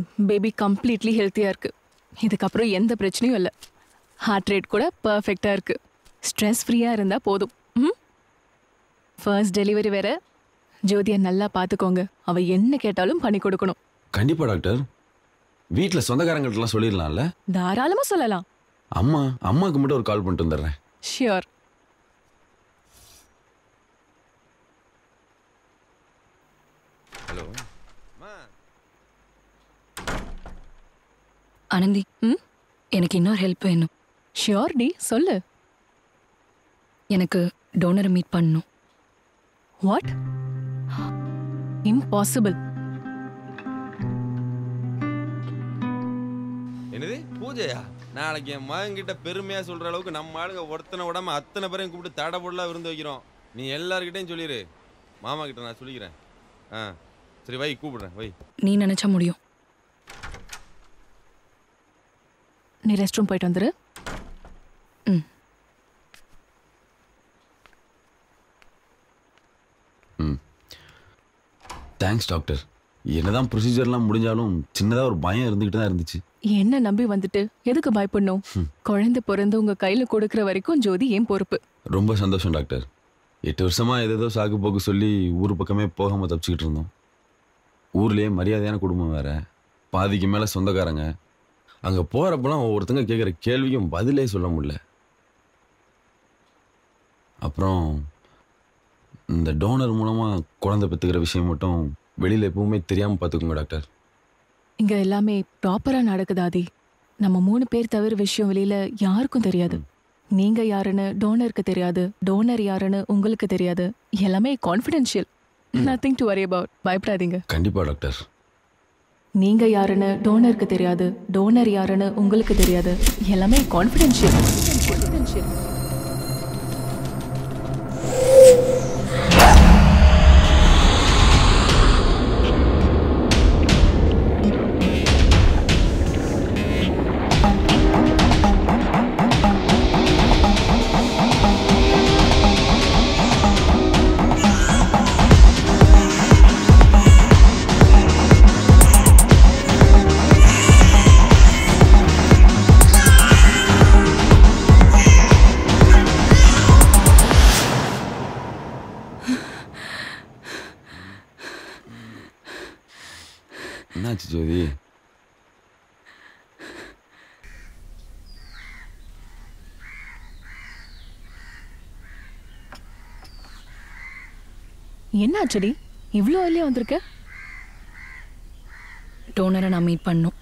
Baby completely ஹெல்த்தியாக இருக்கு இதுக்கப்புறம் எந்த பிரச்சனையும் இல்லை ஹார்ட் ரேட் கூட பர்ஃபெக்டாக இருக்கு ஸ்ட்ரெஸ் ஃப்ரீயாக இருந்தால் போதும் ம் ஃபர்ஸ்ட் டெலிவரி வேற ஜோதியை நல்லா பார்த்துக்கோங்க அவள் என்ன கேட்டாலும் பண்ணி கொடுக்கணும் கண்டிப்பா டாக்டர் வீட்டில் சொந்தக்காரங்கள்ட்டலாம் சொல்லிடலாம்ல தாராளமாக சொல்லலாம் அம்மா அம்மாவுக்கு மட்டும் ஒரு கால் பண்ணிட்டு வந்துடுறேன் ஷியோர் ஹலோ ஆனந்தி ம் எனக்கு இன்னொரு ஹெல்ப் வேணும் ஷியோர் டி சொல்லு எனக்கு டோனரை மீட் பண்ணணும் வாட் இம்பாசிபிள் என்னது பூஜையா நாளைக்கு என் மகன் கிட்ட பெருமையா சொல்ற அளவுக்கு நம்ம ஆளுங்க ஒருத்தனை விடாம அத்தனை பேரையும் கூப்பிட்டு தடபுடலா விருந்து வைக்கிறோம் நீ எல்லார்கிட்டையும் சொல்லிடு மாமா கிட்ட நான் சொல்லிக்கிறேன் ஆ சரி வை கூப்பிடுறேன் வை நீ நினைச்சா முடியும் நீ ரெஸ்ட் ரூம் போயிட்டு வந்துரு ம் தேங்க்ஸ் டாக்டர் என்னதான் ப்ரொசீஜர்லாம் முடிஞ்சாலும் சின்னதாக ஒரு பயம் இருந்துக்கிட்டு தான் இருந்துச்சு என்ன நம்பி வந்துட்டு எதுக்கு பயப்படணும் குழந்தை பிறந்து உங்க கையில கொடுக்கற வரைக்கும் ஜோதி ஏன் பொறுப்பு ரொம்ப சந்தோஷம் டாக்டர் எட்டு வருஷமா ஏதேதோ சாக்கு போக்கு சொல்லி ஊர் பக்கமே போகாமல் தப்பிச்சுக்கிட்டு இருந்தோம் ஊர்லேயே மரியாதையான குடும்பம் வேற பாதிக்கு மேலே சொந்தக்காரங்க அங்கே போகிறப்பெல்லாம் ஒவ்வொருத்தங்க கேட்குற கேள்விக்கும் பதிலே சொல்ல முடியல அப்புறம் இந்த டோனர் மூலமாக குழந்தை பெற்றுக்கிற விஷயம் மட்டும் வெளியில் எப்பவுமே தெரியாமல் பார்த்துக்கோங்க டாக்டர் இங்க எல்லாமே ப்ராப்பரா நடக்குது ஆதி நம்ம மூணு பேர் தவிர விஷயம் வெளியில யாருக்கும் தெரியாது நீங்க யாருன்னு டோனருக்கு தெரியாது டோனர் யாருன்னு உங்களுக்கு தெரியாது எல்லாமே confidential nothing to worry about பயப்படாதீங்க கண்டிப்பாக டாக்டர் நீங்க யாருன்னு டோனருக்கு தெரியாது டோனர் யாருன்னு உங்களுக்கு தெரியாது எல்லாமே கான்ஃபிடென்ஷியல் என்னாச்சு ஜோதி என்ன ஆச்சடி இவ்வளோ இல்லையா வந்திருக்க டோனரை நான் மீட் பண்ணணும்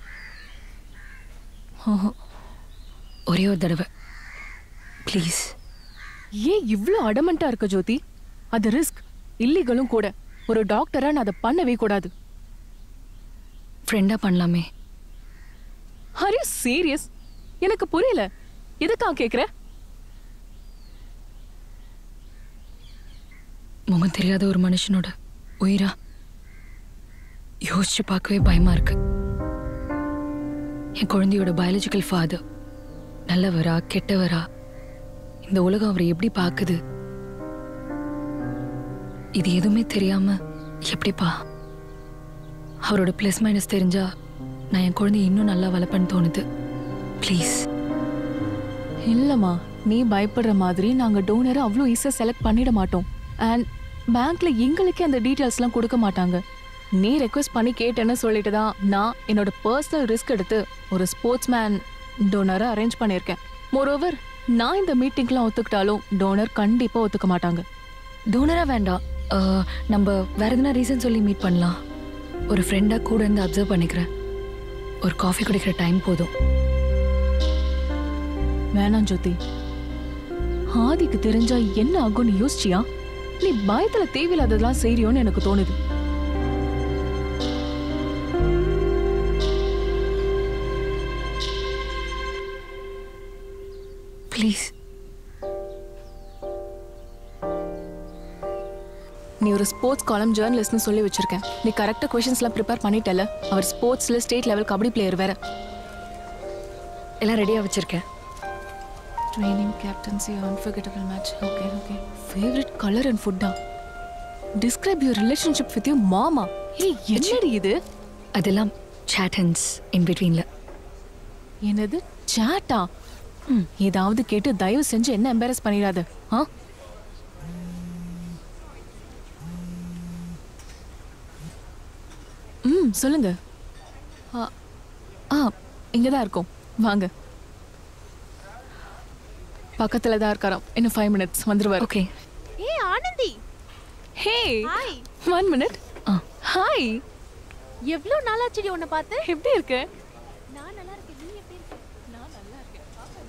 ஓஹோ. ஒரே ஒரு தடவை ப்ளீஸ் ஏன் இவ்வளோ அடமெண்டா இருக்க ஜோதி அது ரிஸ்க் இல்லீகலும் கூட ஒரு டாக்டரா நான் அதை பண்ணவே கூடாது ஃப்ரெண்டாக பண்ணலாமே ஆர் யூ சீரியஸ் எனக்கு புரியல எதுக்காக கேக்குற முகம் தெரியாத ஒரு மனுஷனோட உயிரா யோசிச்சு பார்க்கவே பயமா இருக்கு என் குழந்தையோட பயாலஜிக்கல் ஃபாதர் நல்லவரா கெட்டவரா இந்த உலகம் அவரை எப்படி பார்க்குது இது எதுவுமே தெரியாம எப்படிப்பா அவரோட ப்ளஸ் மைனஸ் தெரிஞ்சா நான் என் குழந்தைய இன்னும் நல்லா வளர்ப்பேன்னு தோணுது ப்ளீஸ் இல்லம்மா நீ பயப்படுற மாதிரி நாங்க டோனரை அவ்வளோ ஈஸியா செலக்ட் பண்ணிட மாட்டோம் அண்ட் பேங்க்ல எங்களுக்கே அந்த டீட்டெயில்ஸ்லாம் கொடுக்க மாட்டாங்க நீ ரெக்வஸ்ட் பண்ணி கேட்டேன்னு சொல்லிட்டு தான் நான் என்னோட பர்சனல் ரிஸ்க் எடுத்து ஒரு ஸ்போர்ட்ஸ் மேன் டோனரை அரேஞ்ச் பண்ணியிருக்கேன் மோரோவர் நான் இந்த மீட்டிங்லாம் ஒத்துக்கிட்டாலும் டோனர் கண்டிப்பா ஒத்துக்க மாட்டாங்க டோனரா வேண்டாம் அஹ், நம்ம வேற எதனா ரீசன் சொல்லி மீட் பண்ணலாம் ஒரு ஃப்ரெண்டாக கூட இருந்து அப்சர்வ் பண்ணிக்கிறேன் ஒரு காஃபி குடிக்கிற டைம் போதும் வேணாம் ஜோதி ஆதிக்கு தெரிஞ்சா என்ன ஆகும்னு யோசிச்சியா நீ பயத்துல தேவையில்லாததெல்லாம் செய்றியோன்னு எனக்கு தோணுது ப்ளீஸ் நீ ஒரு ஸ்போர்ட்ஸ் காலம் ஜேர்னலிஸ்ட்னு சொல்லி வச்சிருக்கேன் நீ கரெக்டாக கொஷின்ஸ்லாம் ப்ரிப்பேர் பண்ணிட்டல அவர் ஸ்போர்ட்ஸில் ஸ்டேட் லெவல் கபடி பிளேயர் வேற எல்லாம் ரெடியாக வச்சிருக்கேன் training captaincy unforgettable match okay okay favourite colour and ஃபுட்டா describe your relationship with you மாமா ஏய் என்னடி இது அதெல்லாம் சேட்டன்ஸ் இன் பிட்வீனில் என்னது சாட்டா ம் ஏதாவது கேட்டு தயவு செஞ்சு என்ன எம்பாரஸ் பண்ணிடாத ஆ ம் சொல்லுங்க ஆ ஆ இங்கே தான் இருக்கோம் வாங்க பக்கத்தில் தான் இருக்காராம் இன்னும் ஃபைவ் மினிட்ஸ் வந்துருவார் ஓகே ஏய் Anandhi hey hi one minute ஆ ஹாய் எவ்வளோ நாளாச்சுடி உன்னை பார்த்து எப்படி இருக்கு நான் நல்லா இருக்கேன் நீ எப்படி இருக்க நான் நல்லா இருக்கேன்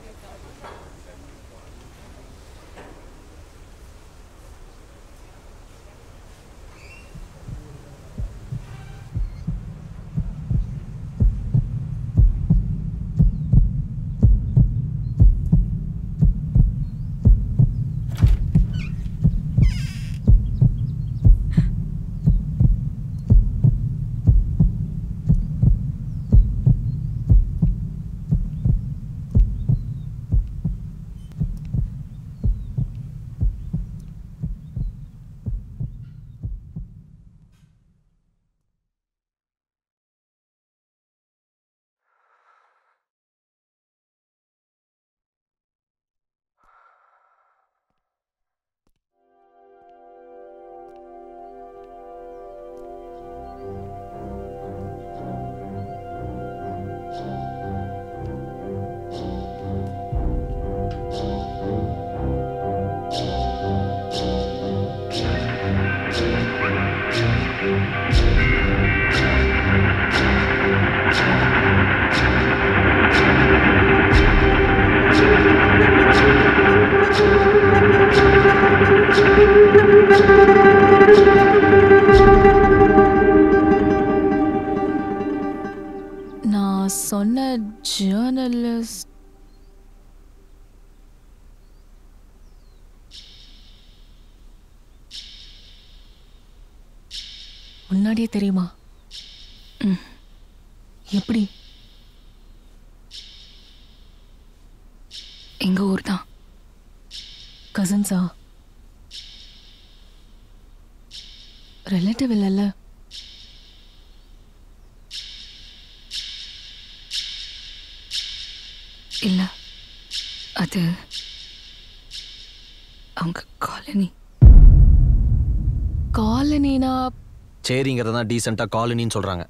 நான் சொன்ன ஜேர்னலிஸ்ட் முன்னாடியே தெரியுமா ம். எப்படி எங்கள் ஊர் தான் கசின்ஸா ரிலேட்டிவ் இல்லைல்ல இல்லை அது அவங்க காலனி காலனினா சேரிங்கிறத தான் டீசெண்டாக காலனின்னு சொல்கிறாங்க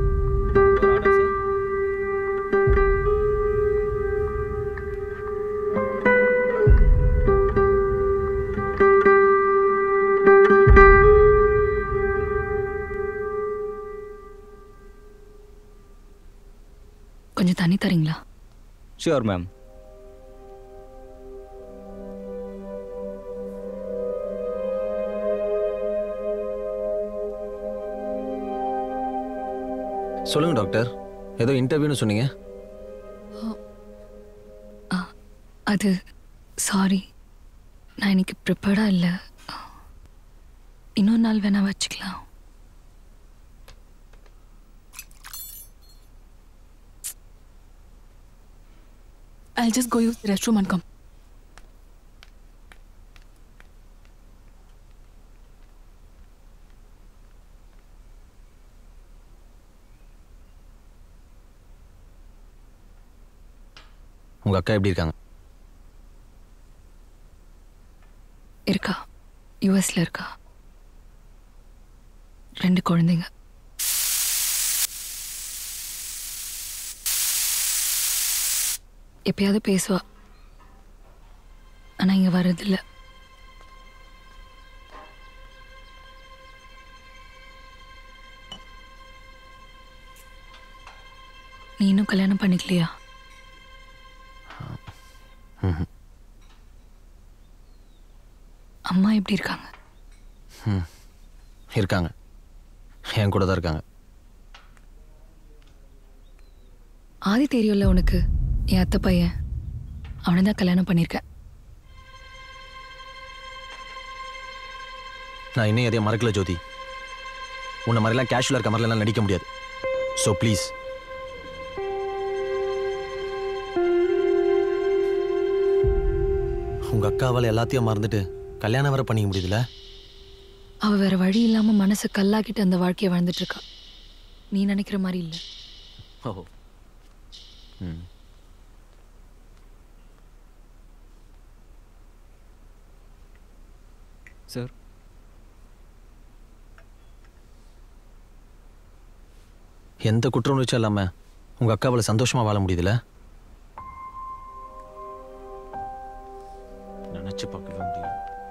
கொஞ்சம் தண்ணி தரீங்களா ஷியோர் மேம் சொல்லுங்க டாக்டர் ஏதோ இன்டர்வியூன்னு சொன்னீங்க அது சாரி நான் இன்னைக்கு ப்ரிப்பேர்டாக இல்லை இன்னொரு நாள் வேணா வச்சுக்கலாம் I'll just go use the restroom and come. உங்கள் அக்கா எப்படி இருக்காங்க இருக்கா யூஎஸ்ல இருக்கா ரெண்டு குழந்தைங்க எப்பயாவது பேசுவா ஆனா இங்க வர்றதில்ல நீ இன்னும் கல்யாணம் பண்ணிக்கலையா அம்மா எப்படி இருக்காங்க இருக்காங்க என் கூட தான் இருக்காங்க ஆதி தெரியும்ல உனக்கு என் அத்தை பையன் அவனை தான் கல்யாணம் பண்ணியிருக்கேன் நான் இன்னும் எதையும் மறக்கல ஜோதி உன்னை மாதிரிலாம் கேஷுவலாக இருக்க மாதிரிலாம் நடிக்க முடியாது ஸோ ப்ளீஸ் உங்கள் அக்காவால் எல்லாத்தையும் மறந்துட்டு கல்யாணம் வர பண்ணிக்க முடியுதுல்ல அவ வேற வழி இல்லாம மனசை கல்லாக்கிட்டு அந்த வாழ்க்கையை வாழ்ந்துட்டு இருக்கா நீ நினைக்கிற மாதிரி இல்லை ஓ ம் சார் எந்த குற்ற உணர்ச்சியும் இல்லாம உங்க அக்காவில் சந்தோஷமா வாழ முடியுதுல நினைச்சு பார்க்கவே முடியல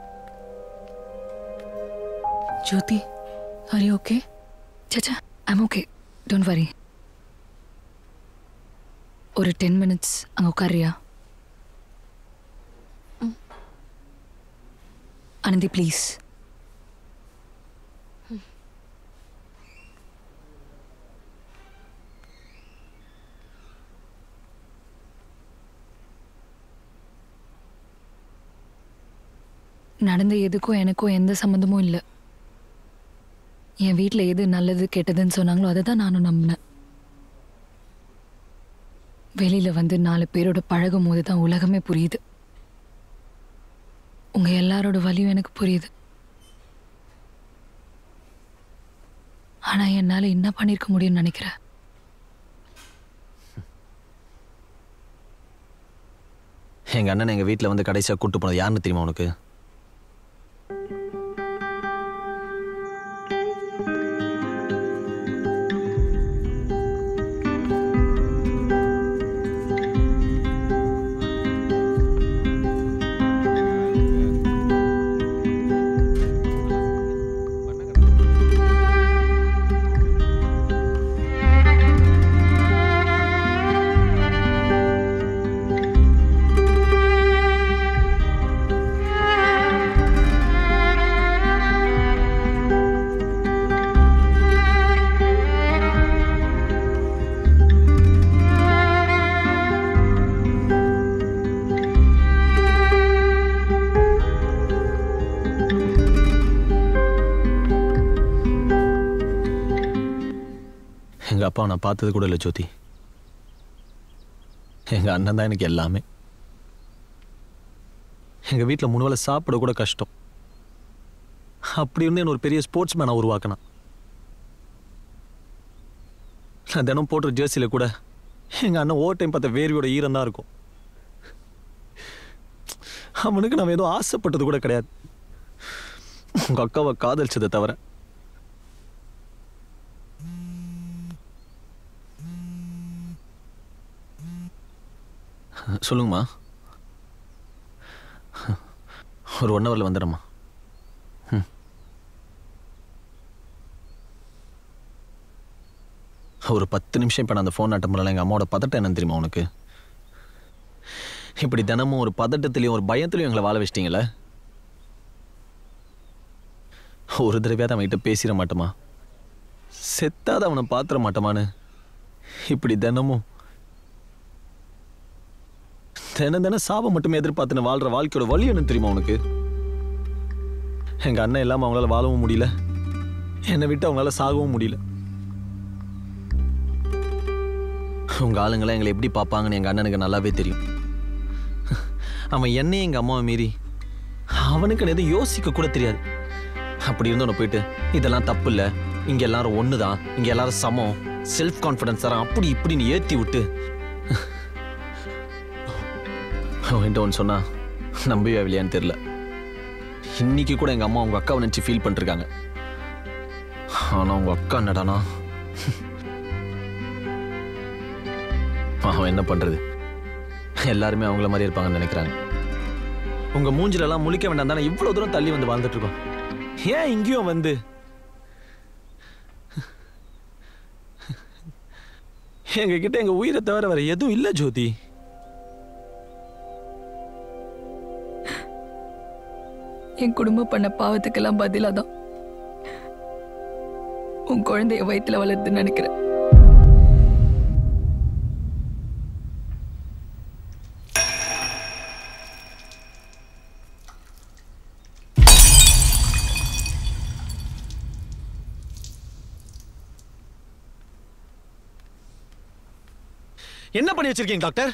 ஜோதி ஆர் யூ ஓகே சச்சா ஐம் ஓகே டோன்ட் வரி ஒரு டென் மினிட்ஸ் அங்கே உட்காரியா ஆனந்தி ப்ளீஸ் நடந்த எதுக்கும் எனக்கும் எந்த சம்மந்தமும் இல்லை என் வீட்டில் எது நல்லது கெட்டதுன்னு சொன்னாங்களோ அதை தான் நானும் நம்பினேன் வெளியில வந்து நாலு பேரோட பழகும் போது தான் உலகமே புரியுது உங்க எல்லாரோட வலியும் எனக்கு புரியுது ஆனா என்னால என்ன பண்ணிருக்க முடியும்னு நினைக்கிறேன் எங்க அண்ணன் எங்க வீட்டில் வந்து கடைசியா கூட்டு போனது யாருன்னு தெரியுமா உனக்கு எங்க அப்பா நான் பார்த்தது கூட இல்லை ஜோதி எங்க அண்ணன் தான் எனக்கு எல்லாமே எங்க வீட்டில் மூணு வேளை சாப்பிட கூட கஷ்டம் அப்படி இருந்து என்ன ஒரு பெரிய ஸ்போர்ட்ஸ் மேனை உருவாக்கினான் நான் தினம் போடுற ஜேர்சியில் கூட எங்க அண்ணன் ஓவர் டைம் பார்த்த வேர்வையோட ஈரம் தான் இருக்கும் அவனுக்கு நம்ம ஏதோ ஆசைப்பட்டது கூட கிடையாது உங்க அக்காவை காதலிச்சதை தவிர சொல்லுங்கம்மா ஒரு ஒன் ஹவரில் வந்துடுறேம்மா ம் ஒரு பத்து நிமிஷம் இப்போ நான் அந்த ஃபோன் அட்டன் பண்ணல எங்கள் அம்மாவோட பதட்டம் என்னன்னு தெரியுமா உனக்கு இப்படி தினமும் ஒரு பதட்டத்துலையும் ஒரு பயத்துலையும் எங்களை வாழ வச்சிட்டீங்களே ஒரு தடவையாவது அவன்கிட்ட பேசிட மாட்டோமா செத்தாத அவனை பாத்திர மாட்டோமான்னு இப்படி தினமும் தினம் தினம் சாபம் மட்டுமே எதிர்பார்த்துன்னு வாழ்ற வாழ்க்கையோட வழி என்ன தெரியுமா உனக்கு எங்க அண்ணன் இல்லாம அவங்களால வாழவும் முடியல என்னை விட்டு அவங்களால சாகவும் முடியல உங்க ஆளுங்களாம் எங்களை எப்படி பார்ப்பாங்கன்னு எங்க அண்ணனுக்கு நல்லாவே தெரியும் அவன் என்னையும் எங்க அம்மாவை மீறி அவனுக்கு எதுவும் யோசிக்க கூட தெரியாது அப்படி இருந்தவன போயிட்டு இதெல்லாம் தப்பு இல்லை இங்க எல்லாரும் ஒண்ணுதான் இங்க எல்லாரும் சமம் செல்ஃப் கான்ஃபிடன்ஸ் தரான் அப்படி இப்படின்னு ஏத்தி விட்டு அவன்கிட்ட ஒன்று சொன்னா நம்பவே இல்லையான்னு தெரியல இன்னைக்கு கூட எங்க அம்மா உங்க அக்காவை நினச்சி ஃபீல் பண்ணிருக்காங்க ஆனா உங்க அக்கா என்னடானா அவன் என்ன பண்றது எல்லாருமே அவங்கள மாதிரி இருப்பாங்கன்னு நினைக்கிறாங்க உங்க மூஞ்சில எல்லாம் முழிக்க வேண்டாம் தானே இவ்வளவு தூரம் தள்ளி வந்து வாழ்ந்துட்டு இருக்கோம் ஏன் இங்கேயும் வந்து எங்க கிட்ட எங்க உயிரை தவிர வேற எதுவும் இல்ல ஜோதி என் குடும்பம் பண்ண பாவத்துக்கெல்லாம் பதிலாக தான் உன் குழந்தைய வயித்துல வளருதுன்னு நினைக்கிறேன் என்ன பண்ணி வச்சிருக்கீங்க டாக்டர்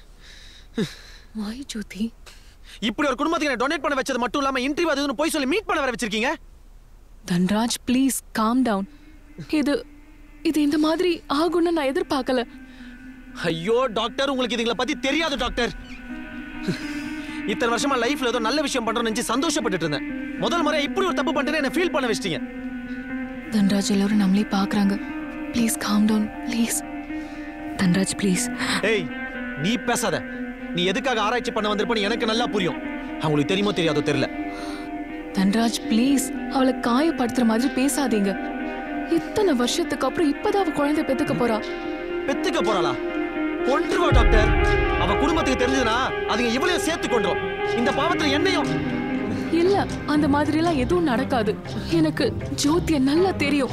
வாய் ஜோதி இப்படி ஒரு குடும்பத்துக்கு என்ன டொனேட் பண்ண வச்சது மட்டும் இல்லாம இன்டர்வியூ அது இதுன்னு போய் சொல்லி மீட் பண்ண வர வச்சிருக்கீங்க தன்ராஜ் ப்ளீஸ் காம் டவுன் இது இது இந்த மாதிரி ஆகும்னு நான் எதிர்பார்க்கல ஐயோ டாக்டர் உங்களுக்கு இதுங்களை பத்தி தெரியாது டாக்டர் இத்தனை வருஷமா லைஃப்ல ஏதோ நல்ல விஷயம் பண்றோம்னு நினைச்சு சந்தோஷப்பட்டுட்டு இருந்தேன் முதல் முறை இப்படி ஒரு தப்பு பண்ணிட்டேன்னு என்ன ஃபீல் பண்ண வச்சிட்டீங்க தன்ராஜ் எல்லாரும் நம்மளே பாக்குறாங்க please calm down please Dhanraj please ஏய் நீ பேசாத நீ எதுக்காக ஆராய்ச்சி பண்ண வந்திருப்பன்னு எனக்கு நல்லா புரியும் அவங்களுக்கு தெரியுமோ தெரியாதோ தெரியல தன்ராஜ் ப்ளீஸ் அவளை காயப்படுத்துற மாதிரி பேசாதீங்க இத்தனை வருஷத்துக்கு அப்புறம் இப்பதான் அவ குழந்தை பெத்துக்க போறா பெத்துக்க போறாளா கொன்றுவா டாக்டர் அவ குடும்பத்துக்கு தெரிஞ்சதுன்னா அதுங்க இவளையும் சேர்த்து கொண்டுரும் இந்த பாவத்துல என்னையும் இல்ல அந்த மாதிரி எல்லாம் எதுவும் நடக்காது எனக்கு ஜோதிய நல்லா தெரியும்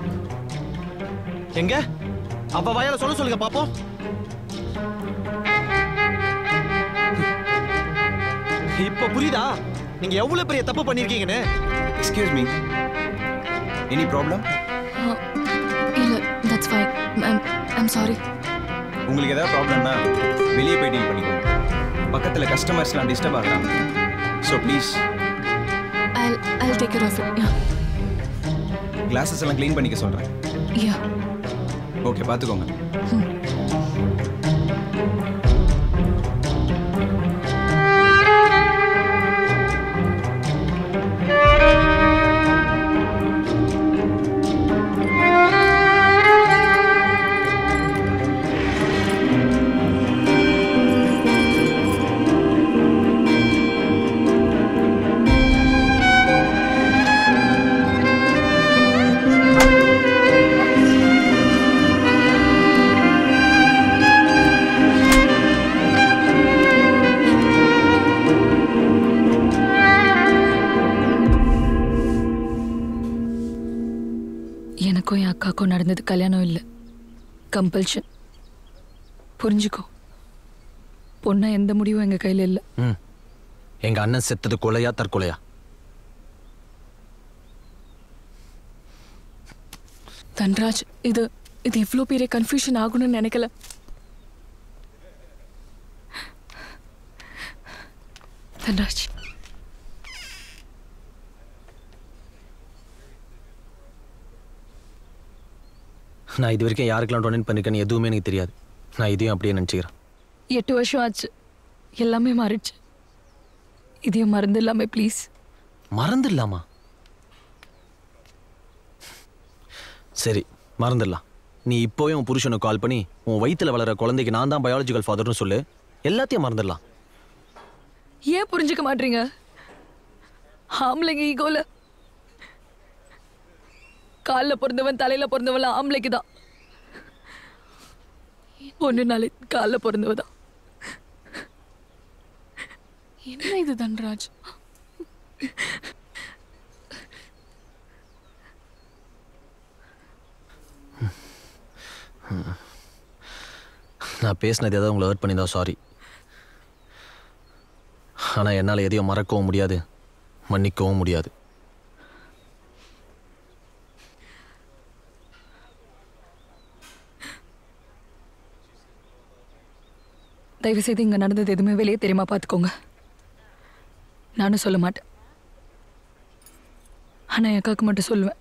எங்க அவ வாயால சொல்ல சொல்லுங்க பாப்போம் இப்ப புரியுதா நீங்க எவ்வளவு பெரிய தப்பு பண்ணிருக்கீங்கன்னு எக்ஸ்கியூஸ் மீ எனி ப்ராப்ளம் ஆ, இல்ல that's fine I'm I'm sorry உங்களுக்கு ஏதாவது ப்ராப்ளம்னா வெளியே போய் டீல் பண்ணிக்கோங்க பக்கத்தில் கஸ்டமர்ஸ்லாம் டிஸ்டர்ப் ஆகுறாங்க so please I'll I'll take care of it. Yeah. Glasses எல்லாம் க்ளீன் பண்ணிக்க சொல்கிறேன் Yeah. ஓகே பார்த்துக்கோங்க எனக்கும் என் அக்காக்கும் நடந்தது கல்யாணம் இல்லை கம்பல்ஷன் புரிஞ்சுக்கோ பொண்ணா எந்த முடிவும் எங்க கையில இல்லை ம் எங்க அண்ணன் செத்தது கொலையா தற்கொலையா தன்ராஜ் இது இது இவ்ளோ பெரிய கன்ஃபியூஷன் ஆகணும்னு நினைக்கல தன்ராஜ் நான் இது வரைக்கும் யாருக்கெல்லாம் டொனேட் பண்ணிருக்கேன்னு எதுவுமே எனக்கு தெரியாது நான் இதையும் அப்படியே நினச்சிக்கிறேன் எட்டு வருஷம் ஆச்சு எல்லாமே மாறிடுச்சு இதையும் மறந்து இல்லாம ப்ளீஸ் மறந்துடலாமா சரி மறந்துடலாம் நீ இப்போவே உன் புருஷனுக்கு கால் பண்ணி உன் வயித்துல வளர குழந்தைக்கு நான் தான் பயாலஜிக்கல் ஃபாதர்னு சொல்லு எல்லாத்தையும் மறந்துடலாம் ஏன் புரிஞ்சுக்க மாட்டீங்க ஆம்பளைங்க ஈகோல காலில் பிறந்தவன் தலையில பிறந்தவன் ஆம்பளைக்கு தான் ஒன்று நாளை காலில் பிறந்தவ தான் என்ன இது தன்ராஜ் நான் பேசினது ஏதாவது உங்களை ஹர்ட் பண்ணியிருந்தா சாரி ஆனால் என்னால் எதையும் மறக்கவும் முடியாது மன்னிக்கவும் முடியாது தயவு செய்து இங்க நடந்தது எதுவுமே வெளியே தெரியுமா பார்த்துக்கோங்க நானும் சொல்ல மாட்டேன் ஆனா என் அக்காவுக்கு மட்டும் சொல்லுவேன்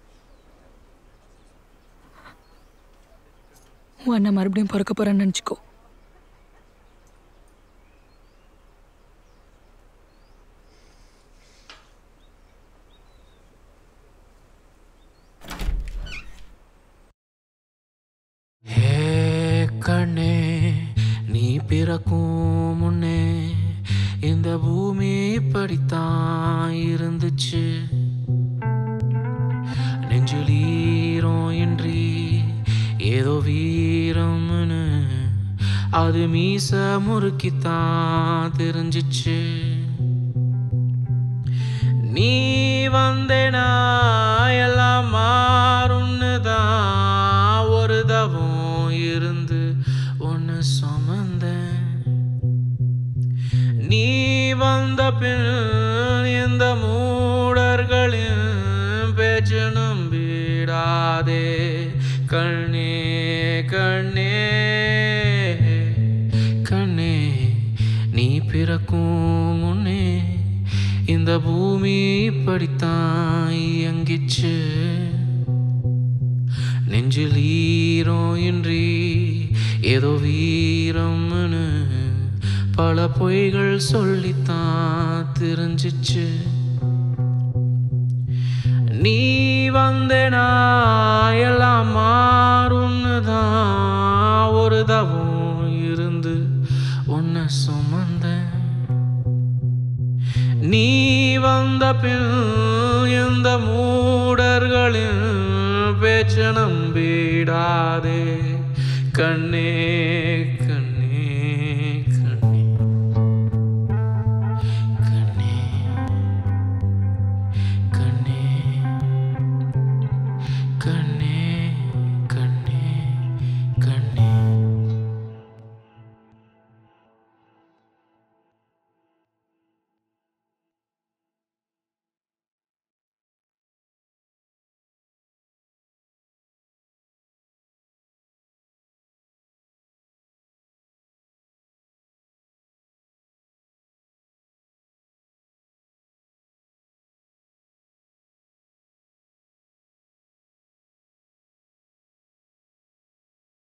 உன் அண்ணன் மறுபடியும் பிறக்க போறேன்னு நினச்சிக்கோ ஹே கண்ணே நீ பிறக்கும் முன்னே இந்த பூமி இப்படித்தான் இருந்துச்சு நெஞ்சில் ஈரம் இன்றி ஏதோ வீரம்னு அது மீச முறுக்கித்தான் தெரிஞ்சிச்சு நீ வந்தேனா எல்லாம் மாறும்னு தான் ஒரு தவம் இருந்து ஒன்று சுமந்தேன் நீ வந்த பின் இந்த மூடர்களின் பேச்சு நம்பிடாதே கண்ணே கண்ணே கண்ணே நீ பிறக்கும் முன்னே இந்த பூமி இப்படித்தான் இயங்கிச்சு நெஞ்சில் ஈரம் இன்றி ஏதோ வீரம்னு பல பொய்கள் சொல்லித்தான் தெரிஞ்சிச்சு நீ வந்தேனா எல்லாம் மாறும்னு தான் ஒரு தவம் இருந்து உன்னை சுமந்தேன் நீ வந்த பின் இந்த மூடர்களின் பேச்ச நம்பிடாதே கண்ணே